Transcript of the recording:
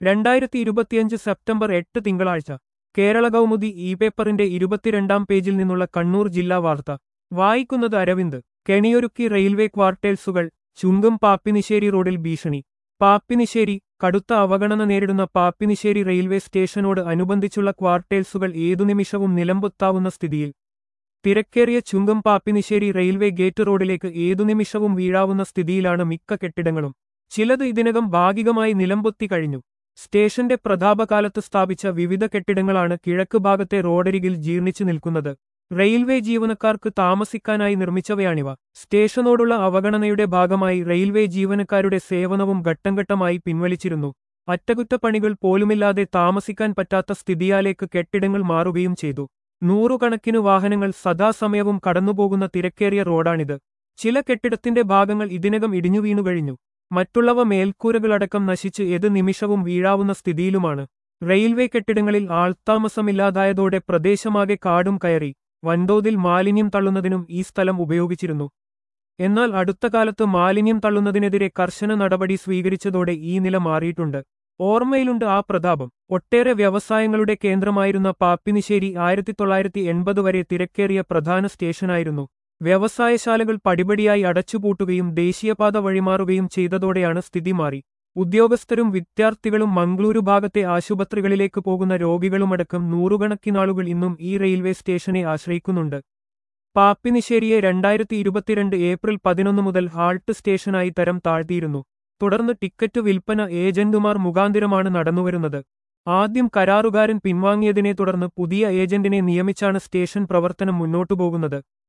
രണ്ടായിരത്തി ഇരുപത്തിയഞ്ച് സെപ്റ്റംബർ എട്ട് തിങ്കളാഴ്ച കേരള കൗമുദി ഇ പേപ്പറിന്റെ ഇരുപത്തിരണ്ടാം പേജിൽ നിന്നുള്ള കണ്ണൂർ ജില്ലാ വാർത്ത വായിക്കുന്നത് അരവിന്ദ് കെണിയൊരുക്കി റെയിൽവേ ക്വാർട്ടേഴ്സുകൾ ചുങ്കം പാപ്പിനിശ്ശേരി റോഡിൽ ഭീഷണി പാപ്പിനിശ്ശേരി കടുത്ത അവഗണന നേരിടുന്ന പാപ്പിനിശ്ശേരി റെയിൽവേ സ്റ്റേഷനോട് അനുബന്ധിച്ചുള്ള ക്വാർട്ടേഴ്സുകൾ ഏതു നിമിഷവും നിലംപൊത്താവുന്ന സ്ഥിതിയിൽ തിരക്കേറിയ ചുങ്കം പാപ്പിനിശ്ശേരി റെയിൽവേ ഗേറ്റ് റോഡിലേക്ക് ഏതു നിമിഷവും വീഴാവുന്ന സ്ഥിതിയിലാണ് മിക്ക കെട്ടിടങ്ങളും ചിലത് ഇതിനകം ഭാഗികമായി നിലംപൊത്തി കഴിഞ്ഞു സ്റ്റേഷന്റെ പ്രതാപകാലത്ത് സ്ഥാപിച്ച വിവിധ കെട്ടിടങ്ങളാണ് കിഴക്ക് ഭാഗത്തെ റോഡരികിൽ ജീർണിച്ചു നിൽക്കുന്നത് റെയിൽവേ ജീവനക്കാർക്ക് താമസിക്കാനായി നിർമ്മിച്ചവയാണിവ സ്റ്റേഷനോടുള്ള അവഗണനയുടെ ഭാഗമായി റെയിൽവേ ജീവനക്കാരുടെ സേവനവും ഘട്ടംഘട്ടമായി പിൻവലിച്ചിരുന്നു അറ്റകുറ്റപ്പണികൾ പോലുമില്ലാതെ താമസിക്കാൻ പറ്റാത്ത സ്ഥിതിയാലേക്ക് കെട്ടിടങ്ങൾ മാറുകയും ചെയ്തു നൂറുകണക്കിനു വാഹനങ്ങൾ സദാസമയവും കടന്നുപോകുന്ന തിരക്കേറിയ റോഡാണിത് ചില കെട്ടിടത്തിന്റെ ഭാഗങ്ങൾ ഇതിനകം ഇടിഞ്ഞു വീണുകഴിഞ്ഞു മറ്റുള്ളവ മേൽക്കൂരകളടക്കം നശിച്ച് ഏത് നിമിഷവും വീഴാവുന്ന സ്ഥിതിയിലുമാണ് റെയിൽവേ കെട്ടിടങ്ങളിൽ ആൾത്താമസമില്ലാതായതോടെ പ്രദേശമാകെ കാടും കയറി വൻതോതിൽ മാലിന്യം തള്ളുന്നതിനും ഈ സ്ഥലം ഉപയോഗിച്ചിരുന്നു എന്നാൽ അടുത്ത കാലത്ത് മാലിന്യം തള്ളുന്നതിനെതിരെ കർശന നടപടി സ്വീകരിച്ചതോടെ ഈ നില മാറിയിട്ടുണ്ട് ഓർമ്മയിലുണ്ട് ആ പ്രതാപം ഒട്ടേറെ വ്യവസായങ്ങളുടെ കേന്ദ്രമായിരുന്ന പാപ്പിനിശ്ശേരി ആയിരത്തി തൊള്ളായിരത്തി എൺപത് വരെ തിരക്കേറിയ പ്രധാന സ്റ്റേഷനായിരുന്നു വ്യവസായശാലകൾ പടിപടിയായി അടച്ചുപൂട്ടുകയും ദേശീയപാത വഴിമാറുകയും ചെയ്തതോടെയാണ് സ്ഥിതി മാറി ഉദ്യോഗസ്ഥരും വിദ്യാർത്ഥികളും മംഗളൂരു ഭാഗത്തെ ആശുപത്രികളിലേക്ക് പോകുന്ന രോഗികളുമടക്കം നൂറുകണക്കിനാളുകൾ ഇന്നും ഈ റെയിൽവേ സ്റ്റേഷനെ ആശ്രയിക്കുന്നുണ്ട് പാപ്പിനിശ്ശേരിയെ രണ്ടായിരത്തി ഇരുപത്തിരണ്ട് ഏപ്രിൽ പതിനൊന്ന് മുതൽ ഹാൾട്ട് സ്റ്റേഷനായി തരം താഴ്ത്തിയിരുന്നു തുടർന്ന് ടിക്കറ്റ് വിൽപ്പന ഏജന്റുമാർ മുഖാന്തിരമാണ് നടന്നുവരുന്നത് ആദ്യം കരാറുകാരൻ പിൻവാങ്ങിയതിനെ തുടർന്ന് പുതിയ ഏജന്റിനെ നിയമിച്ചാണ് സ്റ്റേഷൻ പ്രവർത്തനം മുന്നോട്ടുപോകുന്നത്